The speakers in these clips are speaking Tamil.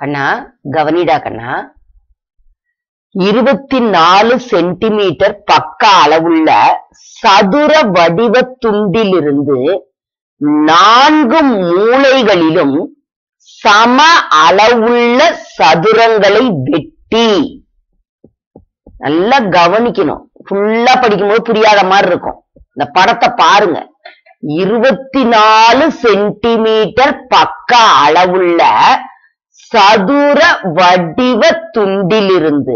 கண்ணா கவனிடா கண்ணா இருபத்தி நாலு சென்டிமீட்டர் பக்க அளவுள்ள சதுர வடிவ துண்டிலிருந்து நான்கு மூலைகளிலும் சம அளவுள்ள சதுரங்களை வெட்டி நல்லா கவனிக்கணும் ஃபுல்லா படிக்கும்போது புரியாத மாதிரி இருக்கும் இந்த படத்தை பாருங்க இருபத்தி நாலு சென்டிமீட்டர் பக்க அளவுள்ள சதுர வடிவ துண்டிலிருந்து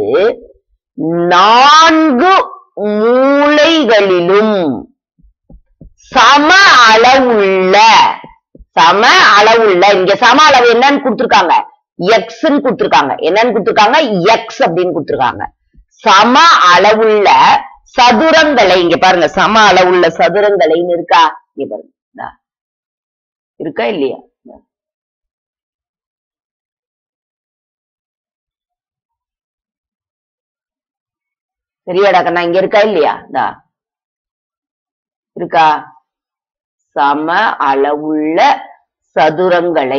நான்கு மூலைகளிலும் சம அளவுள்ள சம அளவுள்ள இங்க சம அளவு என்னன்னு கொடுத்திருக்காங்க எக்ஸ்ன்னு கொடுத்திருக்காங்க என்னன்னு கொடுத்திருக்காங்க எக்ஸ் அப்படின்னு கொடுத்திருக்காங்க சம அளவுள்ள சதுரங்களை இங்க பாருங்க சம அளவுள்ள சதுரங்களைன்னு இருக்கா இங்க பாருங்க இந்தா. இருக்கா இல்லையா இந்தா. சரியாடா கண்ணா இங்க இருக்கா இல்லையா இந்தா. இருக்கா சம அளவுள்ள சதுரங்களை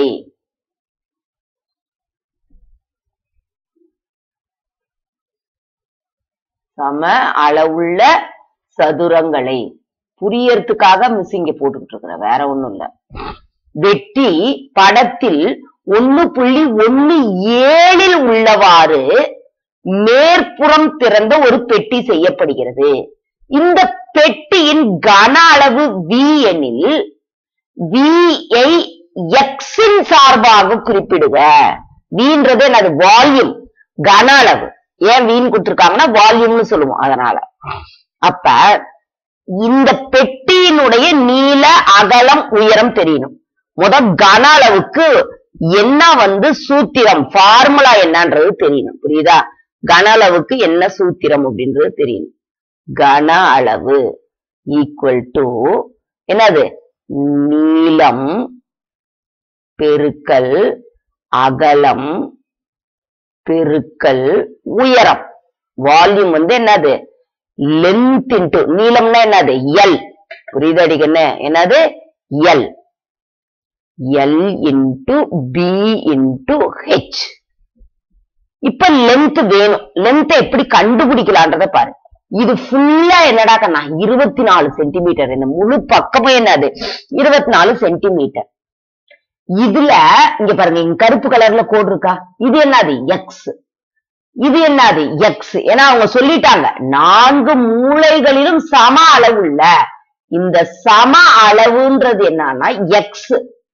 சம அளவுள்ள சதுரங்களை புரியறதுக்காக மிஸ் இங்க போட்டுக்கிட்டு இருக்கிறேன் வேற ஒண்ணும் இல்ல வெட்டி படத்தில் ஒண்ணு புள்ளி ஒண்ணு ஏழில் உள்ளவாறு மேற்புறம் திறந்த ஒரு பெட்டி செய்யப்படுகிறது இந்த பெட்டியின் கன அளவு வி எனில் வி ஐ எக்ஸின் சார்பாக குறிப்பிடுக வீன்றது என்னது வால்யூம் கன அளவு ஏன் வீண் கொடுத்திருக்காங்கன்னா வால்யூம்னு சொல்லுவோம் அதனால அப்ப இந்த பெட்டியினுடைய நீள அகலம் உயரம் தெரியணும் முத கன அளவுக்கு என்ன வந்து சூத்திரம் ஃபார்முலா என்னன்றது தெரியணும் புரியுதா கன அளவுக்கு என்ன சூத்திரம் அப்படின்றது தெரியணும் கன அளவு ஈக்குவல் டு என்னது நீளம் பெருக்கல் அகலம் பெருக்கல் உயரம் வால்யூம் வந்து என்னது லென்த் இன்டு நீளம்னா என்னது எல் புரியுது அடிக்கண்ணே என்னது L L into B into H இப்ப லென்த் வேணும் லென்த் எப்படி கண்டுபிடிக்கலான்றத பாரு இது ஃபுல்லா என்னடா கண்ணா இருபத்தி நாலு சென்டிமீட்டர் இந்த முழு பக்கமும் என்னது இருபத்தி நாலு சென்டிமீட்டர் இதுல இங்க பாருங்க இங்க கருப்பு கலர்ல கோடு இருக்கா இது என்னது எக்ஸ் இது என்னது எக்ஸ் ஏன்னா அவங்க சொல்லிட்டாங்க நான்கு மூலைகளிலும் சம அளவுள்ள இந்த சம அளவுன்றது என்னன்னா எக்ஸ்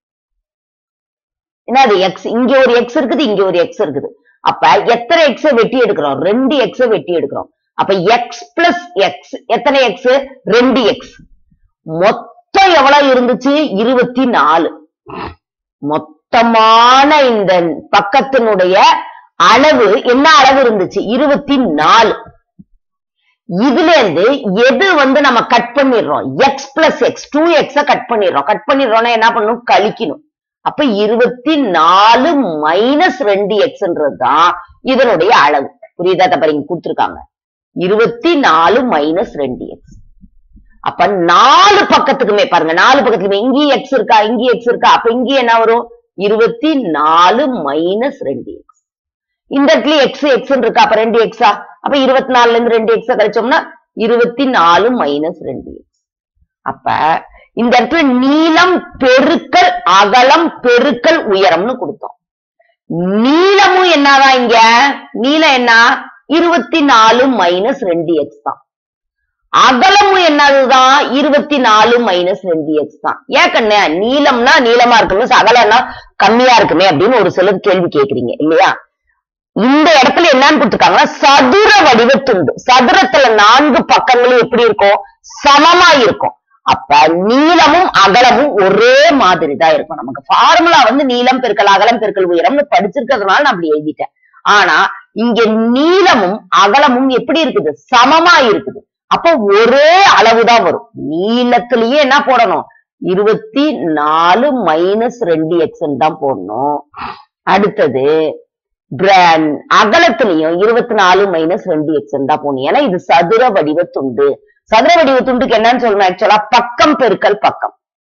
என்னது எக்ஸ் இங்க ஒரு எக்ஸ் இருக்குது இங்க ஒரு எக்ஸ் இருக்குது அப்ப எத்தனை எக்ஸ் வெட்டி எடுக்கிறோம் ரெண்டு எக்ஸ் வெட்டி எடுக்கிறோம் அப்ப எக்ஸ் பிளஸ் எக்ஸ் எத்தனை எக்ஸ் ரெண்டு எக்ஸ் மொத்தம் எவ்வளவு இருந்துச்சு இருபத்தி நாலு மொத்தமான இந்த பக்கத்தினுடைய அளவு என்ன அளவு இருந்துச்சு இருபத்தி நாலு இதுல இருந்து எது வந்து நம்ம கட் பண்ணிடுறோம் x plus x two x cut பண்ணிடுறோம் கட் பண்ணிடுறோம்னா என்ன பண்ணணும் கழிக்கணும் அப்ப இருபத்தி நாலு மைனஸ் ரெண்டு எக்ஸ்ன்றது தான் இதனுடைய அளவு புரியுதா தப்ப இங்க கொடுத்துருக்காங்க இருபத்தி நாலு மைனஸ் ரெண்டு எக்ஸ் அப்ப நாலு பக்கத்துக்குமே பாருங்க நாலு பக்கத்துக்குமே இங்கேயும் எக்ஸ் இருக்கா இங்கேயும் எக்ஸ் இருக்கா அப்ப இங்கேயும் என்ன வரும் இருபத்தி நாலு மைனஸ் ரெண்டு எக்ஸ் இந்த இடத்துல எக்ஸ் எக்ஸ் இருக்கா அப்ப ரெண்டு எக்ஸா அப்ப இருபத்தி நாலுல இருந்து ரெண்டு எக்ஸ கழிச்சோம்னா இருபத்தி நாலு மைனஸ் ரெண்டு எக்ஸ் அப்ப இந்த இடத்துல நீளம் பெருக்கல் அகலம் பெருக்கல் உயரம்னு கொடுத்தோம் நீளமும் என்னதான் இங்க நீளம் என்ன இருபத்தி நாலு மைனஸ் ரெண்டு எக்ஸ் தான் அகலமும் என்னதுதான் இருபத்தி நாலு மைனஸ் ரெண்டு எக்ஸ் தான் ஏன் கண்ணே நீளம்னா நீளமா இருக்குமே அகலம்னா கம்மியா இருக்குமே அப்படின்னு ஒரு சிலர் கேள்வி கேக்குறீங்க இல்லையா இந்த இடத்துல என்னன்னு கொடுத்துருக்காங்கன்னா சதுர வடிவத்துண்டு சதுரத்துல நான்கு பக்கங்களும் எப்படி இருக்கும் சமமா இருக்கும் அப்ப நீளமும் அகலமும் ஒரே மாதிரி தான் இருக்கும் நமக்கு ஃபார்முலா வந்து நீளம் பெருக்கல் அகலம் பெருக்கல் உயரம்னு படிச்சிருக்கிறதுனால நான் அப்படி எழுதிட்டேன் ஆனா இங்க நீளமும் அகலமும் எப்படி இருக்குது சமமா இருக்குது அப்ப ஒரே அளவுதான் வரும் நீளத்திலேயே என்ன போடணும் இருபத்தி நாலு மைனஸ் ரெண்டு எக்ஸ் தான் போடணும் அடுத்தது பிராண்ட் அகலத்திலையும் இருபத்தி நாலு மைனஸ் ரெண்டு எக்ஸ் தான் போகணும் ஏன்னா இது சதுர வடிவ துண்டு சதுர வடிவ துண்டுக்கு என்னன்னு சொல்லணும் ஆக்சுவலா பக்கம் பெருக்கல் பக்கம்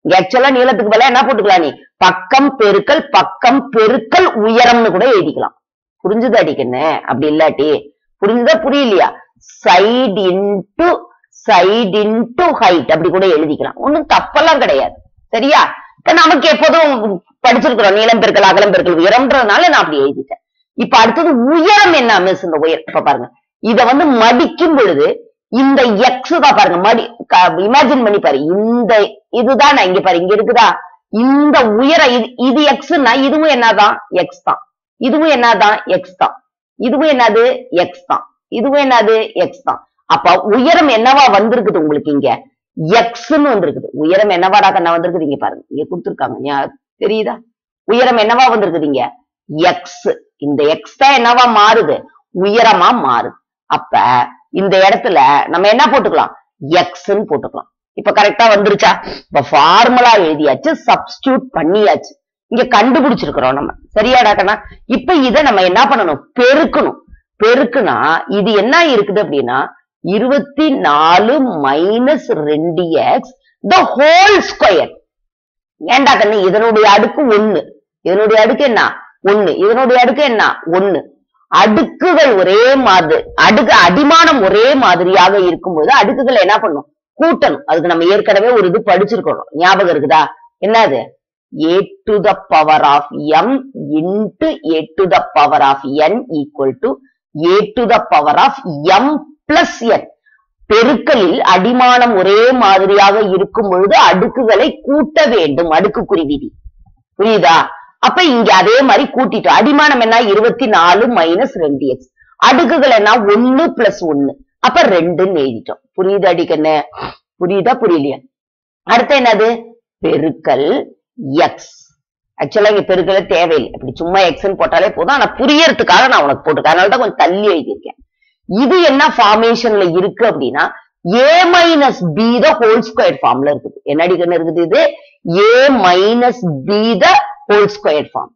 இங்க ஆக்சுவலா நீளத்துக்கு பதிலா என்ன போட்டுக்கலாம் நீ பக்கம் பெருக்கல் பக்கம் பெருக்கல் உயரம்னு கூட எழுதிக்கலாம் புரிஞ்சுது அடிக்கண்ணு அப்படி இல்லாட்டி புரிஞ்சுதா புரியலையா side into side into height அப்படி கூட எழுதிக்கலாம் ஒண்ணும் தப்பெல்லாம் கிடையாது சரியா இப்ப நமக்கு எப்போதும் படிச்சிருக்கிறோம் நீளம் பெருக்கல் அகலம் பெருக்கல் உயரம்ன்றதுனால நான் அப்படி எழுதிட்டேன் இப்ப அடுத்தது உயரம் என்ன மிஸ் இந்த உயரம் இப்ப பாருங்க இத வந்து மடிக்கும் பொழுது இந்த எக்ஸ் தான் பாருங்க மடி இமேஜின் பண்ணி பாரு இந்த இதுதான் நான் இங்க பாரு இங்க இருக்குதா இந்த உயரம் இது இது எக்ஸ்னா இதுவும் என்னதான் எக்ஸ் தான் இதுவும் என்னதான் எக்ஸ் தான் இதுவும் என்னது எக்ஸ் தான் இதுவும் என்னது எக்ஸ் தான் அப்ப உயரம் என்னவா வந்திருக்குது உங்களுக்கு இங்க எக்ஸ்ன்னு வந்திருக்குது உயரம் என்னவாடா கண்ணா வந்திருக்குது இங்க பாருங்க இங்க கொடுத்துருக்காங்க ஞா- தெரியுதா உயரம் என்னவா வந்திருக்குது இங்க எக்ஸ் இந்த எக்ஸ் தான் என்னவா மாறுது உயரமா மாறுது அப்ப இந்த இடத்துல நம்ம என்ன போட்டுக்கலாம் எக்ஸ்ன்னு போட்டுக்கலாம் இப்ப கரெக்டா வந்துருச்சா இப்ப ஃபார்முலா எழுதியாச்சு சப்ஸ்டியூட் பண்ணியாச்சு இங்க கண்டுபிடிச்சிருக்கிறோம் நம்ம சரியாடா கண்ணா இப்ப இத நம்ம என்ன பண்ணணும் பெருக்கணும் பெருக்குனா இது என்ன இருக்குது அப்படின்னா இருபத்தி நாலு மைனஸ் ரெண்டு எக்ஸ் த ஹோல் ஸ்கொயர் ஏண்டா கண்ணு இதனுடைய அடுக்கு ஒண்ணு இதனுடைய அடுக்கு என்ன ஒண்ணு இதனுடைய அடுக்கு என்ன ஒண்ணு அடுக்குகள் ஒரே மாதிரி அடுக்கு அடிமானம் ஒரே மாதிரியாக இருக்கும்போது அடுக்குகளை என்ன பண்ணும் கூட்டணும் அதுக்கு நம்ம ஏற்கனவே ஒரு இது படிச்சிருக்கோம் ஞாபகம் இருக்குதா என்னது a to the power of m into a to the power of n equal to a to the power of m plus n பெருக்கலில் அடிமானம் ஒரே மாதிரியாக இருக்கும் பொழுது அடுக்குகளை கூட்ட வேண்டும் அடுக்குக்குறி விதி புரியுதா அப்ப இங்க அதே மாதிரி கூட்டிட்டோம் அடிமானம் என்ன இருபத்தி நாலு மைனஸ் ரெண்டு எக்ஸ் அடுக்குகள் என்ன ஒண்ணு பிளஸ் ஒண்ணு அப்ப ரெண்டுன்னு எழுதிட்டோம் புரியுதா அடிக்கண்ணு புரியுதா புரியலையா அடுத்து என்னது பெருக்கல் எக்ஸ் ஆக்சுவலா இங்க பெருக்கல தேவையில்லை அப்படி சும்மா எக்ஸ்ன்னு போட்டாலே போதும் ஆனா புரியறதுக்காக நான் உனக்கு போட்டுருக்கேன் அதனால தான் கொஞ்சம் தள்ளி எழுதியிருக்கேன் இது என்ன ஃபார்மேஷன்ல இருக்கு அப்படின்னா a minus b the whole square ஃபார்ம்ல இருக்குது என்ன அடிக்கணும் இருக்குது இது a minus b the whole square form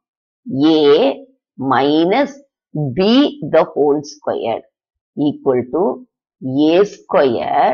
a minus b the whole square equal to a square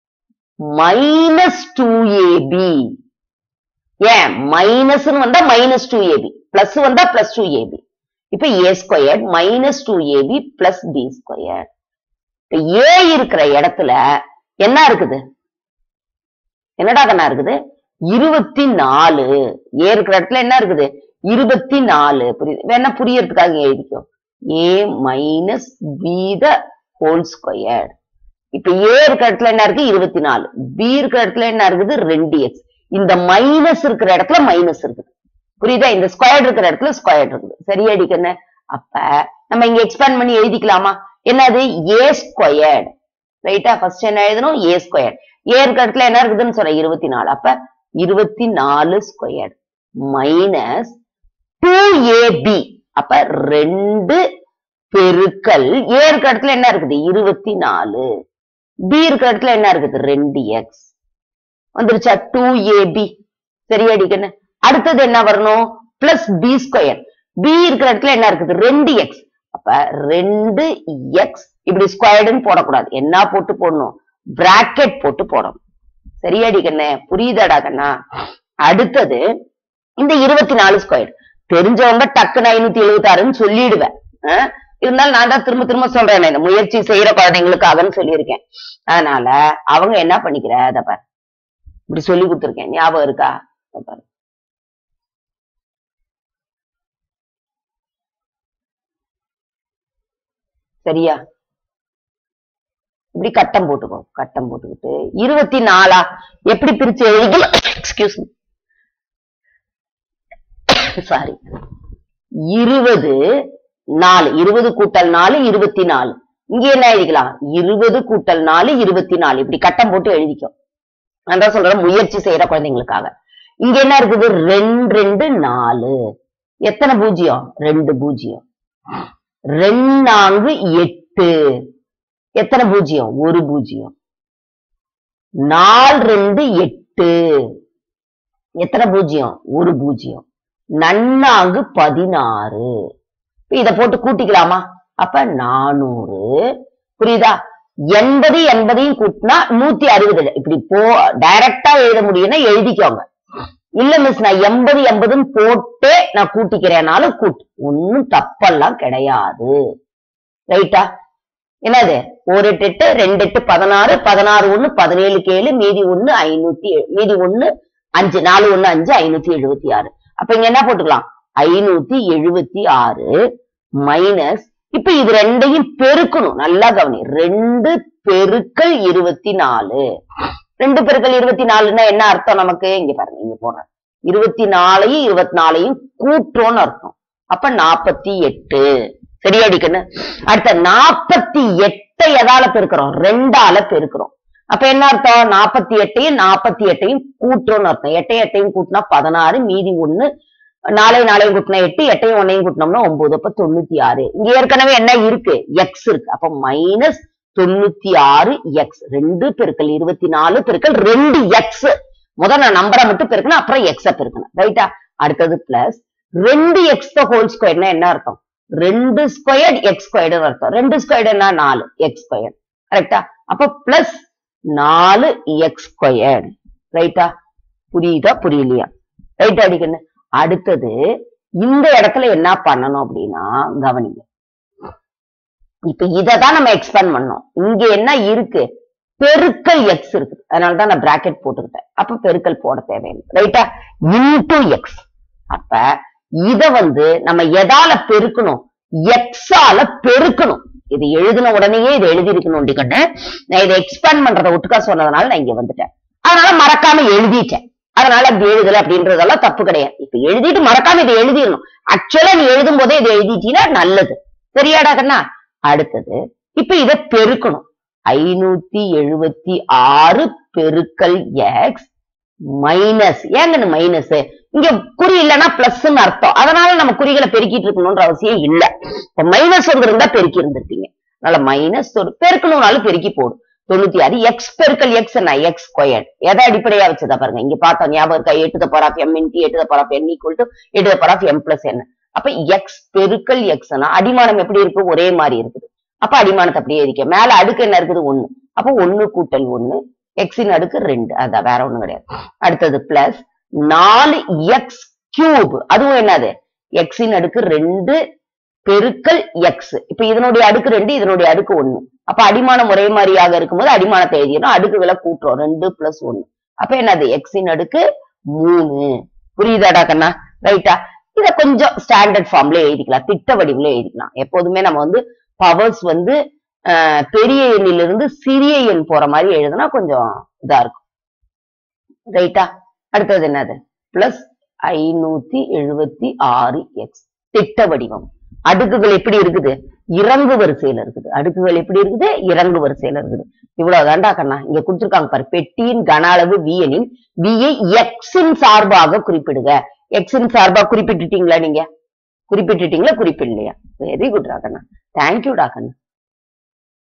minus two a b ஏன் மைனஸ் வந்தா மைனஸ் டூ ஏபி பிளஸ் வந்தா பிளஸ் டூ ஏபி இப்ப a square minus two a b plus b square இப்ப ஏ இருக்கிற இடத்துல என்ன இருக்குது என்னடா கண்ணா இருக்குது இருபத்தி நாலு ஏ இருக்கிற இடத்துல என்ன இருக்குது இருபத்தி நாலு புரியுது வேணா புரியறதுக்காக இங்க எழுதிக்கோ a minus b the whole square இப்ப ஏ இருக்கிற இடத்துல என்ன இருக்கு இருபத்தி நாலு பி இருக்கிற இடத்துல என்ன இருக்குது ரெண்டு எக்ஸ் இந்த மைனஸ் இருக்கிற இடத்துல மைனஸ் இருக்குது புரியுதா இந்த ஸ்கொயர் இருக்கிற இடத்துல ஸ்கொயர் இருக்குது சரியா அடிக்கண்ணு அப்ப நம்ம இங்க எக்ஸ்பேண்ட் பண்ணி எழுதிக்கலாமா என்னது ஏ ஸ்கொயர்ட் ரைட்டா ஃபர்ஸ்ட் என்ன எழுதணும் ஏ ஸ்கொயர் ஏ இருக்கிற இடத்துல என்ன இருக்குதுன்னு சொல்றேன் இருபத்தி நாலு அப்ப இருபத்தி நாலு ஸ்கொயர் மைனஸ் டூ ஏபி அப்ப ரெண்டு பெருக்கல் ஏ இருக்கிற இடத்துல என்ன இருக்குது இருபத்தி நாலு பி இருக்கிற இடத்துல என்ன இருக்குது ரெண்டு எக்ஸ் வந்துருச்சா டூ ஏபி சரியா அடிக்கண்ணு அடுத்தது என்ன வரணும் பிளஸ் பி ஸ்கொயர் பி இருக்கிற இடத்துல என்ன இருக்குது ரெண்டு எக்ஸ் அப்ப ரெண்டு எக்ஸ் இப்படி ஸ்கொயர்டுன்னு போடக்கூடாது என்ன போட்டு போடணும் பிராக்கெட் போட்டு போடணும் சரியாடி கண்ணே புரியுதாடா கண்ணா அடுத்தது இந்த இருபத்தி நாலு ஸ்கொயர் தெரிஞ்சவங்க டக்குன்னு ஐநூத்தி எழுபத்தி ஆறுன்னு சொல்லிடுவேன் ஆ? இருந்தாலும் நான் தான் திரும்ப திரும்ப சொல்றேன் இந்த முயற்சி செய்யற குழந்தைங்களுக்காகன்னு சொல்லியிருக்கேன் அதனால அவங்க என்ன பண்ணிக்கிற அத பாரு இப்படி சொல்லி கொடுத்துருக்கேன் ஞாபகம் இருக்கா இத பாரு சரியா இப்படி கட்டம் போட்டுக்கோ கட்டம் போட்டுக்கிட்டு இருபத்தி நாலா எப்படி பிரிச்சு எழுதிக்கலாம் எக்ஸ்கியூஸ் சாரி இருபது நாலு இருபது கூட்டல் நாலு இருபத்தி நாலு இங்க என்ன எழுதிக்கலாம் இருபது கூட்டல் நாலு இருபத்தி நாலு இப்படி கட்டம் போட்டு எழுதிக்கோ நான் தான் சொல்றேன் முயற்சி செய்யற குழந்தைங்களுக்காக இங்க என்ன இருக்குது ரெண்டு ரெண்டு நாலு எத்தனை பூஜ்ஜியம் ரெண்டு பூஜ்ஜியம் ரெண்டு நான்கு எட்டு எத்தனை பூஜ்ஜியம் ஒரு பூஜ்ஜியம் நாலு ரெண்டு எட்டு எத்தனை பூஜ்ஜியம் ஒரு பூஜ்ஜியம் நன்னாங்கு பதினாறு இப்ப இத போட்டு கூட்டிக்கலாமா அப்ப நானூறு புரியுதா எண்பது எண்பதையும் கூட்டினா நூத்தி அறுபது இப்படி போ டைரக்டா எழுத முடியும்னா எழுதிக்கோங்க இல்ல மிஸ் நான் எண்பது எண்பதுன்னு போட்டே நான் கூட்டிக்கிறேனாலும் கூட்டு ஒன்னும் தப்பெல்லாம் கிடையாது ரைட்டா என்னது ஒரு எட்டு எட்டு ரெண்டு எட்டு பதினாறு பதினாறு ஒண்ணு பதினேழுக்கு ஏழு மீதி ஒண்ணு ஐநூத்தி ஏ- மீதி ஒண்ணு அஞ்சு நாலு ஒண்ணு அஞ்சு ஐநூத்தி எழுபத்தி ஆறு அப்ப இங்க என்ன போட்டுக்கலாம் ஐநூத்தி எழுபத்தி ஆறு மைனஸ் இப்ப இது ரெண்டையும் பெருக்கணும் நல்லா கவனி ரெண்டு பெருக்கல் இருபத்தி நாலு ரெண்டு பெருக்கல் இருபத்தி நாலுன்னா என்ன அர்த்தம் நமக்கு இங்க பாருங்க இங்க போடுறேன் இருபத்தி நாலையும் இருபத்தி நாலையும் கூட்டுறோம்னு அர்த்தம் அப்ப நாற்பத்தி எட்டு சரியா அடிக்கண்ணு அடுத்த நாற்பத்தி எட்டை எதால பெருக்கிறோம் ரெண்டால பெருக்கிறோம் அப்ப என்ன அர்த்தம் நாற்பத்தி எட்டையும் நாற்பத்தி எட்டையும் கூட்டுறோம்னு அர்த்தம் எட்டை எட்டையும் கூட்டினா பதினாறு மீதி ஒண்ணு நாளையும் நாளையும் கூட்டினா எட்டு எட்டையும் ஒன்னையும் கூட்டினோம்னா ஒன்பது அப்ப தொண்ணூத்தி ஆறு இங்க ஏற்கனவே என்ன இருக்கு எக்ஸ் இருக்கு அப்ப மைனஸ் தொண்ணூத்தி ஆறு எக்ஸ் ரெண்டு பெருக்கல் இருபத்தி நாலு பெருக்கல் ரெண்டு எக்ஸ் முதல் நான் நம்பரை மட்டும் பெருக்கணும் அப்புறம் எக்ஸ பெருக்கணும் ரைட்டா அடுத்தது பிளஸ் ரெண்டு எக்ஸ் ஹோல் ஸ்கொயர்னா என்ன அர்த்தம் ரெண்டு ஸ்கொயர்ட் எக்ஸ் ஸ்கொயர்டு அர்த்தம் ரெண்டு ஸ்கொயர்டு என்ன நாலு எக்ஸ் ஸ்கொயர் கரெக்டா அப்ப பிளஸ் நாலு எக்ஸ் ஸ்கொயர்டு ரைட்டா புரியுதா புரியலையா ரைட்டா அடிக்கணும் அடுத்தது இந்த இடத்துல என்ன பண்ணணும் அப்படின்னா கவனிங்க இப்ப இததான் நம்ம எக்ஸ்பேண்ட் பண்ணோம் இங்க என்ன இருக்கு பெருக்கல் எக்ஸ் இருக்கு அதனாலதான் நான் பிராக்கெட் போட்டுக்கிட்டேன் அப்ப பெருக்கல் போட தேவையில்லை ரைட்டா இன்டூ எக்ஸ் அப்ப இத வந்து நம்ம எதால பெருக்கணும் எக்ஸால பெருக்கணும் இது எழுதின உடனேயே இதை எழுதி இருக்கணும் கண்ணு நான் இதை எக்ஸ்பேண்ட் பண்றதை ஒட்டுக்கா சொன்னதுனால நான் இங்க வந்துட்டேன் அதனால மறக்காம எழுதிட்டேன் அதனால அப்படி எழுதல அப்படின்றதெல்லாம் தப்பு கிடையாது இப்ப எழுதிட்டு மறக்காம இதை எழுதிடணும் ஆக்சுவலா நீ எழுதும் போதே இதை எழுதிட்டீங்கன்னா நல்லது சரியாடா கண்ணா அடுத்தது இப்ப இத பெருக்கணும் ஐநூத்தி எழுபத்தி ஆறு பெருக்கல் எக்ஸ் மைனஸ் ஏங்கன்னு மைனஸ் இங்க குறி இல்லைன்னா பிளஸ்ன்னு அர்த்தம் அதனால நம்ம குறிகளை பெருக்கிட்டு இருக்கணும்ன்ற அவசியம் இல்ல இப்ப மைனஸ் வந்திருந்தா பெருக்கி இருந்திருப்பீங்க அதனால மைனஸ் பெருக்கணும்னாலும் பெருக்கி போடும் தொண்ணூத்தி ஆறு எக்ஸ் பெருக்கல் எக்ஸ் என்ன எக்ஸ் ஸ்கொயர் எதை அடிப்படையா வச்சதா பாருங்க இங்க பார்த்தோம் ஞாபகம் இருக்கா எட்டு பவர் ஆஃப் எம் இன்டி எட்டு power of n equal to எட்டு பவர் ஆஃப் எம் பிளஸ் என்ன அப்ப எக்ஸ் பெருக்கல் எக்ஸ்னா அடிமானம் எப்படி இருக்கு ஒரே மாதிரி இருக்குது அப்ப அடிமானத்தை அப்படியே இருக்க மேல அடுக்கு என்ன இருக்குது ஒண்ணு அப்ப ஒண்ணு கூட்டல் ஒண்ணு எக்ஸின் அடுக்கு ரெண்டு அதான் வேற ஒண்ணும் கிடையாது அடுத்தது பிளஸ் நாலு எக்ஸ் கியூப் அதுவும் என்னது எக்ஸின் அடுக்கு ரெண்டு பெருக்கல் எக்ஸ் இப்ப இதனுடைய அடுக்கு ரெண்டு இதனுடைய அடுக்கு ஒண்ணு அப்ப அடிமானம் ஒரே மாதிரியாக இருக்கும்போது அடிமானத்தை எழுதிடும் அடுக்குகளை கூட்டுறோம் ரெண்டு பிளஸ் ஒண்ணு அப்ப என்னது எக்ஸின் அடுக்கு மூணு புரியுதாடா கண்ணா ரைட்டா இத கொஞ்சம் ஸ்டாண்டர்ட் ஃபார்ம்ல எழுதிக்கலாம் திட்ட வடிவுல எழுதிக்கலாம் எப்போதுமே நம்ம வந்து பவர்ஸ் வந்து அஹ், பெரிய எண்ணிலிருந்து சிறிய எண் போற மாதிரி எழுதுனா கொஞ்சம் இதா இருக்கும் ரைட்டா அடுத்தது என்னது பிளஸ் ஐநூத்தி எழுபத்தி ஆறு எக்ஸ் திட்ட வடிவம் அடுக்குகள் எப்படி இருக்குது இறங்கு வரிசையில இருக்குது அடுக்குகள் எப்படி இருக்குது இறங்கு வரிசையில இருக்குது இவ்வளவுதான்டா கண்ணா இங்க கொடுத்திருக்காங்க பாரு பெட்டியின் கன அளவு v எனில் v ஐ எக்ஸின் சார்பாக குறிப்பிடுக எக்ஸின் சார்பா குறிப்பிட்டுட்டீங்களா நீங்க குறிப்பிட்டுட்டீங்களா குறிப்பிடலையா வெரி குட் கண்ணா தேங்க்யூடா கண்ணா